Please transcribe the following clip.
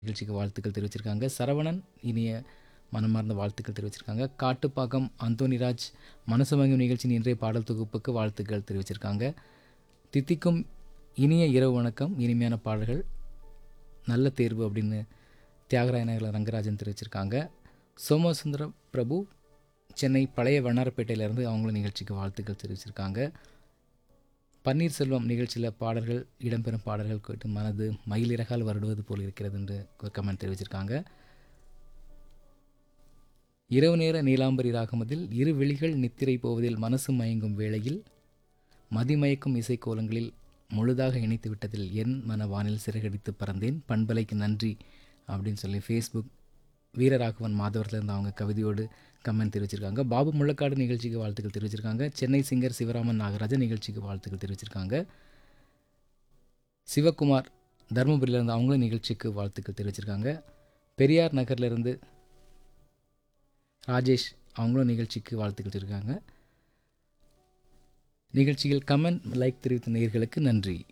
நிகழ்ச்சிக்கு வாழ்த்துக்கள் தெரிவிச்சிருக்காங்க சரவணன் இனிய மனமார்ந்த வாழ்த்துக்கள் தெரிவிச்சிருக்காங்க காட்டுப்பாக்கம் அந்தோனிராஜ் மனசுமங்கும் நிகழ்ச்சியின் இன்றைய பாடல் தொகுப்புக்கு வாழ்த்துக்கள் தெரிவிச்சிருக்காங்க தித்திக்கும் இனிய இரவு வணக்கம் இனிமையான பாடல்கள் நல்ல தேர்வு அப்படின்னு தியாகராய நகரில் ரங்கராஜன் தெரிவிச்சிருக்காங்க சோமசுந்தர பிரபு சென்னை பழைய வண்ணாரப்பேட்டையிலேருந்து அவங்களும் நிகழ்ச்சிக்கு வாழ்த்துக்கள் தெரிவிச்சிருக்காங்க பன்னீர்செல்வம் நிகழ்ச்சியில் பாடல்கள் இடம்பெறும் பாடல்கள் கேட்டு மனது மயிலிறகால் வருடுவது போல் இருக்கிறது என்று ஒரு கமெண்ட் தெரிவிச்சிருக்காங்க இரவு நேர நீலாம்பரி ராகமதில் இரு விழிகள் நித்திரை போவதில் மனசு மயங்கும் வேளையில் மதிமயக்கும் இசைக்கோலங்களில் முழுதாக இணைத்து விட்டதில் என் மன வானில் சிறகடித்து பறந்தேன் பண்பலைக்கு நன்றி அப்படின்னு சொல்லி ஃபேஸ்புக் வீரராகவன் மாதவரத்துலேருந்து அவங்க கவிதையோடு கமெண்ட் தெரிவிச்சிருக்காங்க பாபு முள்ளக்காடு நிகழ்ச்சிக்கு வாழ்த்துக்கள் தெரிவிச்சிருக்காங்க சென்னை சிங்கர் சிவராமன் நாகராஜன் நிகழ்ச்சிக்கு வாழ்த்துக்கள் தெரிவிச்சிருக்காங்க சிவகுமார் தருமபுரியிலேருந்து அவங்களும் நிகழ்ச்சிக்கு வாழ்த்துக்கள் தெரிவிச்சிருக்காங்க பெரியார் நகர்லேருந்து ராஜேஷ் அவங்களும் நிகழ்ச்சிக்கு வாழ்த்துக்கள் தெரிவிச்சிருக்காங்க நிகழ்ச்சியில் கமெண்ட் லைக் தெரிவித்த நேயர்களுக்கு நன்றி